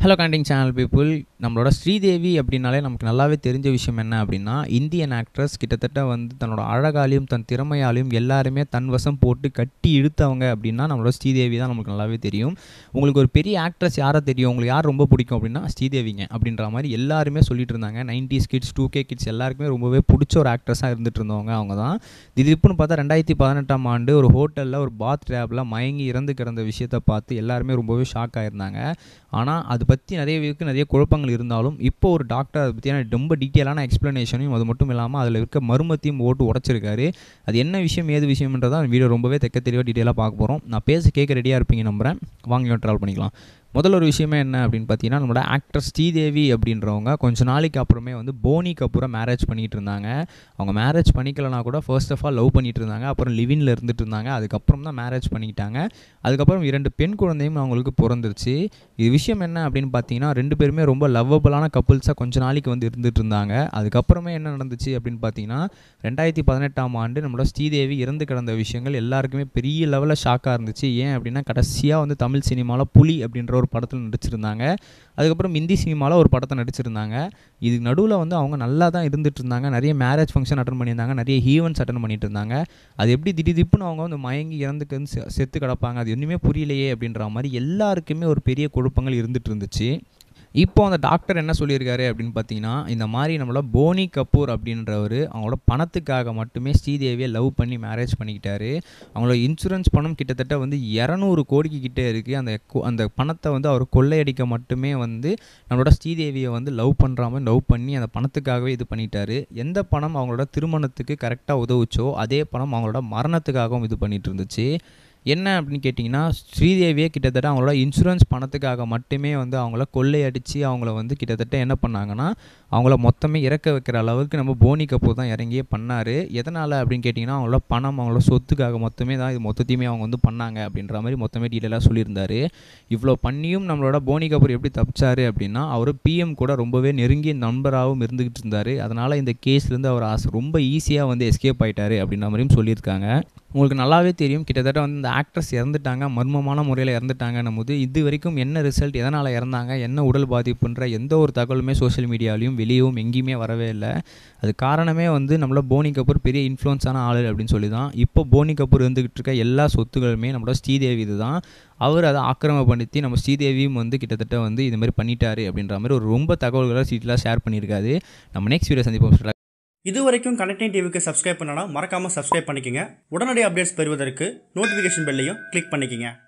hello கண்டிங் channel people நம்மளோட ஸ்ரீதேவி அப்படின்னாலே நமக்கு நல்லாவே தெரிஞ்ச விஷயம் என்ன அப்படின்னா இந்தியன் ஆக்ட்ரஸ் கிட்டத்தட்ட வந்து தன்னோட அழகாலையும் தன் திறமையாலையும் எல்லாருமே தன் வசம் போட்டு கட்டி இழுத்தவங்க அப்படின்னா நம்மளோட ஸ்ரீதேவி தான் நமக்கு நல்லாவே தெரியும் உங்களுக்கு ஒரு பெரிய ஆக்ட்ரஸ் யாரை தெரியும் உங்களுக்கு யார் ரொம்ப பிடிக்கும் அப்படின்னா ஸ்ரீதேவிங்க அப்படின்ற மாதிரி எல்லாருமே சொல்லிட்டு இருந்தாங்க nineties kids two K kids எல்லாருக்குமே ரொம்பவே பிடிச்ச ஒரு ஆக்ட்ரஸாக இருந்துட்டு இருந்தவங்க அவங்க தான் திடீர்னு பார்த்தா ரெண்டாயிரத்தி பதினெட்டாம் ஆண்டு ஒரு ஹோட்டலில் ஒரு பாத் டேப்பில் மயங்கி இறந்து கிடந்த விஷயத்தை பார்த்து எல்லாருமே ரொம்பவே ஷாக் ஆயிருந்தாங்க ஆனால் அது பற்றி நிறைய பேருக்கு நிறைய குழப்பங்கள் இருந்தாலும் இப்போ ஒரு டாக்டர் அதை பற்றியான ரொம்ப டீட்டெயிலான எக்ஸ்ப்ளனேஷனையும் அது மட்டும் இல்லாமல் அதில் இருக்க மர்மத்தையும் ஓட்டு உடச்சிருக்காரு அது என்ன விஷயம் ஏது விஷயம்ன்றதா வீடியோ ரொம்பவே தெக்க தெளிவாக டீட்டெயிலாக பார்க்க போகிறோம் நான் பேச கேட்க ரெடியாக இருப்பீங்க நம்புறேன் வாங்க ட்ராவல் பண்ணிக்கலாம் முதல்ல ஒரு விஷயமே என்ன அப்படின்னு பார்த்தீங்கன்னா நம்மளோட ஆக்டர் ஸ்ரீதேவி அப்படின்றவங்க கொஞ்ச நாளைக்கு அப்புறமே வந்து போனி கபூரை மேரேஜ் பண்ணிகிட்டு இருந்தாங்க அவங்க மேரேஜ் பண்ணிக்கலனா கூட ஃபர்ஸ்ட் ஆஃப் ஆல் லவ் பண்ணிட்டு இருந்தாங்க அப்புறம் லிவினில் இருந்துட்டு இருந்தாங்க அதுக்கப்புறம் தான் மேரேஜ் பண்ணிக்கிட்டாங்க அதுக்கப்புறம் இரண்டு பெண் குழந்தையும் அவங்களுக்கு பிறந்துருச்சு இது விஷயம் என்ன அப்படின்னு பார்த்தீங்கன்னா ரெண்டு பேருமே ரொம்ப லவ்வபிளான கப்புள்ஸாக கொஞ்ச நாளைக்கு வந்து இருந்துட்டு இருந்தாங்க அதுக்கப்புறமே என்ன நடந்துச்சு அப்படின்னு பார்த்தீங்கன்னா ரெண்டாயிரத்தி பதினெட்டாம் ஆண்டு நம்மளோட ஸ்ரீதேவி இறந்து கிடந்த விஷயங்கள் எல்லாருக்குமே பெரிய லெவலில் ஷாக்காக இருந்துச்சு ஏன் அப்படின்னா கடைசியாக வந்து தமிழ் சினிமாவில் புலி அப்படின்ற ஒரு படத்தில் நடிச்சிருந்தாங்க அதுக்கப்புறம் ஹிந்தி சினிமாவில் ஒரு படத்தை நடிச்சிருந்தாங்க இது நடுவில் வந்து அவங்க நல்லா தான் இருந்துட்டு இருந்தாங்க நிறைய மேரேஜ் ஃபங்க்ஷன் அட்டன் பண்ணியிருந்தாங்க நிறைய ஈவெண்ட்ஸ் அட்டன் பண்ணிட்டு இருந்தாங்க அது எப்படி திடீர்னு அவங்க வந்து மயங்கி இறந்துக்கு வந்து செ- செத்து கிடப்பாங்க அது ஒன்றுமே புரியலையே அப்படின்ற மாதிரி எல்லாருக்குமே ஒரு பெரிய குழப்பங்கள் இருந்துட்டு இருந்துச்சு இப்போ அந்த டாக்டர் என்ன சொல்லியிருக்காரு அப்படின்னு பார்த்தீங்கன்னா இந்த மாதிரி நம்மளோட போனி கபூர் அப்படின்றவர் அவங்களோட பணத்துக்காக மட்டுமே ஸ்ரீதேவியை லவ் பண்ணி மேரேஜ் பண்ணிக்கிட்டாரு அவங்களோட இன்சூரன்ஸ் பணம் கிட்டத்தட்ட வந்து இரநூறு கோடிக்கு கிட்டே இருக்குது அந்த கொ- அந்த பணத்தை வந்து அவர் கொள்ளையடிக்க மட்டுமே வந்து நம்மளோட ஸ்ரீதேவியை வந்து லவ் பண்ணுற மாதிரி லவ் பண்ணி அந்த பணத்துக்காகவே இது பண்ணிட்டாரு எந்த பணம் அவங்களோட திருமணத்துக்கு கரெக்டாக உதவுச்சோ அதே பணம் அவங்களோட மரணத்துக்காகவும் இது பண்ணிட்டு இருந்துச்சு என்ன அப்படின்னு கேட்டிங்கன்னா ஸ்ரீதேவியே கிட்டத்தட்ட அவங்களோட இன்சூரன்ஸ் பணத்துக்காக மட்டுமே வந்து அவங்கள கொள்ளையடித்து அவங்கள வந்து கிட்டத்தட்ட என்ன பண்ணாங்கன்னா அவங்கள மொத்தமே இறக்க வைக்கிற அளவுக்கு நம்ம போனி கபூர் தான் இறங்கியே பண்ணார் எதனால் அப்படின்னு கேட்டிங்கன்னா அவங்களோட பணம் அவங்களோட சொத்துக்காக மொத்தமே தான் இது மொத்தத்தையுமே அவங்க வந்து பண்ணாங்க அப்படின்ற மாதிரி மொத்தமே டீட்டெயிலாக சொல்லியிருந்தாரு இவ்வளோ பண்ணியும் நம்மளோட போனி கபூர் எப்படி தப்பிச்சாரு அப்படின்னா அவர் பிஎம் கூட ரொம்பவே நெருங்கிய நண்பராகவும் இருந்துகிட்டு இருந்தார் அதனால் இந்த கேஸ்லேருந்து அவர் ஆசை ரொம்ப ஈஸியாக வந்து எஸ்கேப் ஆயிட்டாரு அப்படின்ற மாதிரியும் சொல்லியிருக்காங்க உங்களுக்கு நல்லாவே தெரியும் கிட்டத்தட்ட வந்து இந்த ஆக்ட்ரஸ் இறந்துட்டாங்க மர்மமான முறையில் இறந்துட்டாங்கன்னும் போது இது வரைக்கும் என்ன ரிசல்ட் எதனால் இறந்தாங்க என்ன உடல் பாதிப்புன்ற எந்த ஒரு தகவலுமே சோஷியல் மீடியாலையும் வெளியவும் எங்கேயுமே வரவே இல்லை அது காரணமே வந்து நம்மளோட போனி கபூர் பெரிய இன்ஃப்ளூயன்ஸான ஆள் அப்படின்னு சொல்லி தான் இப்போ போனி கபூர் இருந்துகிட்டு இருக்க எல்லா சொத்துகளுமே நம்மளோட ஸ்ரீதேவி இதுதான் அவர் அதை ஆக்கிரமப்படுத்தி நம்ம ஸ்ரீதேவியும் வந்து கிட்டத்தட்ட வந்து இது மாதிரி பண்ணிட்டாரு அப்படின்ற மாதிரி ஒரு ரொம்ப தகவல்களை சீட்டெலாம் ஷேர் பண்ணியிருக்காரு நம்ம நெக்ஸ்ட் வீடியோ சந்திப்போம் இது வரைக்கும் கனெக்டிங் டிவிக்கு சப்ஸ்கிரைப் பண்ணனா மறக்காம சப்ஸ்கிரைப் பண்ணிக்கங்க உடனடி அப்டேட்ஸ் பெறுவதற்கு நோட்டிஃபிகேஷன் பெல்லையும் கிளிக் பண்ணிக்கங்க